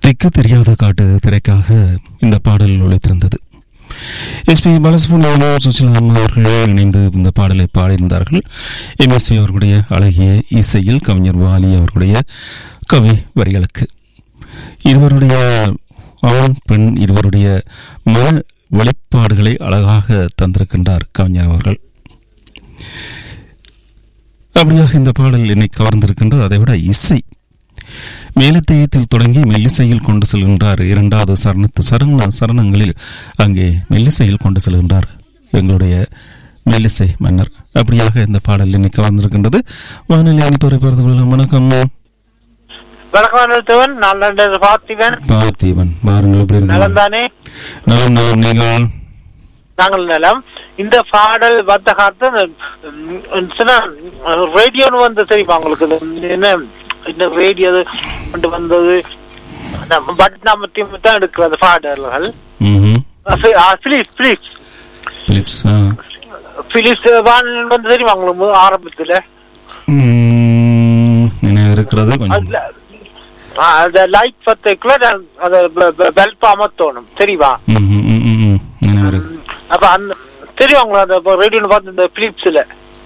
திக்கு தெரியாத காட்டு திரைக்காக இந்த பாடல் ஒழித்திருந்தது எஸ்பி பாலசுப்ரமணியனும் சுசிலாம் அவர்கள் இணைந்து இந்த பாடலை பாடியிருந்தார்கள் எம்எஸ்வி அவர்களுடைய அழகிய இசையில் கவிஞர் வாலி அவர்களுடைய கவி வரிகளுக்கு இருவருடைய ஆண் பெண் இருவருடைய மன வெளிப்பாடுகளை அழகாக தந்திருக்கின்றார் கவிஞர் அவர்கள் அப்படியாக இந்த பாடல் என்னை கவர்ந்திருக்கின்றது அதைவிட இசை மேலத்தேயத்தில் தொடங்கி மெல்லிசையில் கொண்டு செல்கின்றார் இரண்டாவது சரணத்து சரண சரணங்களில் அங்கே மெல்லிசையில் கொண்டு செல்கின்றார் எங்களுடைய மெல்லிசை மன்னர் அப்படியாக இந்த பாடல் என்னை கவர்ந்திருக்கின்றது வானிலை அனுப்பி பார்த்து கொள்ளலாம் வணக்கம் வணக்கம் அனுத்தவன் நான் ரெண்டு பார்த்திபன் பார்த்தீவன் பாருங்கள் எப்படி நலம் இருக்கு தானே நலம் நலம் நீங்கள் நாங்கள் நலம் இந்த பாடல் வந்த காலத்து ரேடியோன்னு வந்து தெரியுமா உங்களுக்கு இது என்ன என்ன ரேடியோ கொண்டு வந்தது நம்ம பட் நம்ம டீம் தான் எடுக்கிறது பாடல்கள் ம் பிலிப்ஸ் பிலிப்ஸ் பிலிப்ஸ் ஆ பிலிப்ஸ் வானல் வந்து தெரியுமா உங்களுக்கு ஆரம்பத்துல ம், நினைவு இருக்கிறது கொஞ்சம் அதுல ஆ, அந்த லைட் பத்துக்குள்ள அந்த பெல்ப் அமர்த்தணும் தெரியுமா ம் ம், ம், ம், ம். நினைவு இருக்கு அப்ப அந்த தெரியும் உங்களை அந்த ரேடியோன்னு பார்த்து இந்த பிலிப்ஸ்ல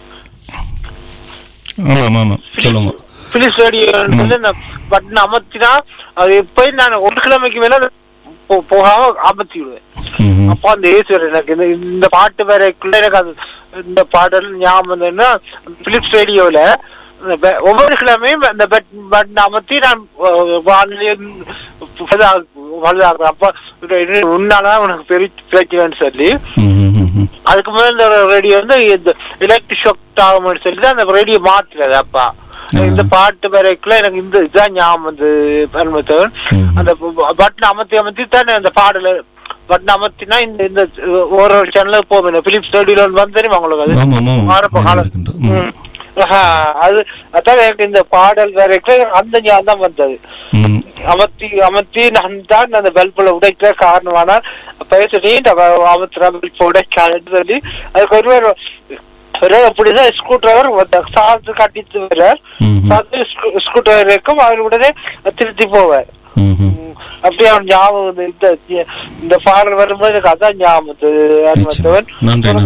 ஆமாம் ஆமாம் சொல்லுங்க பிலிப்ஸ் ரேடியோ பட்டன் அமர்த்தினா அது எப்பயும் நான் ஒரு கிழமைக்கு மேல அது போ- போகாம அமர்த்தி விடுவேன் ம் ம். அப்போ அந்த ஈஸ்வர் எனக்கு இந்த இந்த பாட்டு வரைக்குள்ள எனக்கு அது இந்த பாடல் ஞாபகம் வந்ததுன்னா பிலிப்ஸ் ரேடியோல இந்த பெ- ஒவ்வொரு கிழமையும் அந்த பட்டன் அமர்த்தி நான் வானிலை வலுதாக்குறேன் அப்ப உன்னாலதான் உனக்கு பெரிய பிரச்சனைன்னு சொல்லி ம் ம், ம், ம். அதுக்கு முதல்ல இந்த ரேடியோ வந்து இந்த எலக்ட்ரிக் ஷாக் ஆகும்னு சொல்லி தான் அந்த ரேடியோ மாத்துறது அப்பா ஆ. இந்த பாட்டு வரைக்குள்ள எனக்கு இந்த இதுதான் ஞாபகம் வந்து பரமத்தவன் ம். அந்த பட்டன் அமர்த்தி அமர்த்தி தானே அந்த பாடல பட்டன் அமர்த்தினா இந்த இந்த ஒரு ஒரு சேனலுக்கு போகும் பிலிப்ஸ் ரேடியோல வந்து தெரியுமா உங்களுக்கு அது ஆமாம் ஆமாம் ஆரம்ப நினைவு காலம் இருக்கின்றது. ம். ம். ஆஹா, அது அதான் எனக்கு இந்த பாடல் வரைக்கும் அந்த ஞாபகம் தான் வந்தது ம் அமர்த்தி அமர்த்தி நான் தான் அந்த பல்புல உடைக்கிற காரணமானால் பேசி அமர்த்துற பல்பு உடைக்காதுன்னு சொல்லி அதுக்கு ஒருவர் ஒரு அப்படிதான் ஸ்க்ரூ டிரைவர் சார்ந்து கட்டிட்டு வர்றார் ம் ஸ்க்ரூ டிரைவர் இருக்கும் அவர் உடனே திருத்தி போவார் ம் ம் ம், அப்படியே அவன் ஞாபகம் வந்து இந்த இந்த பாடல் வரும்போது எனக்கு அதான் ஞாபகம் வந்து நிச்சயம். நன்றி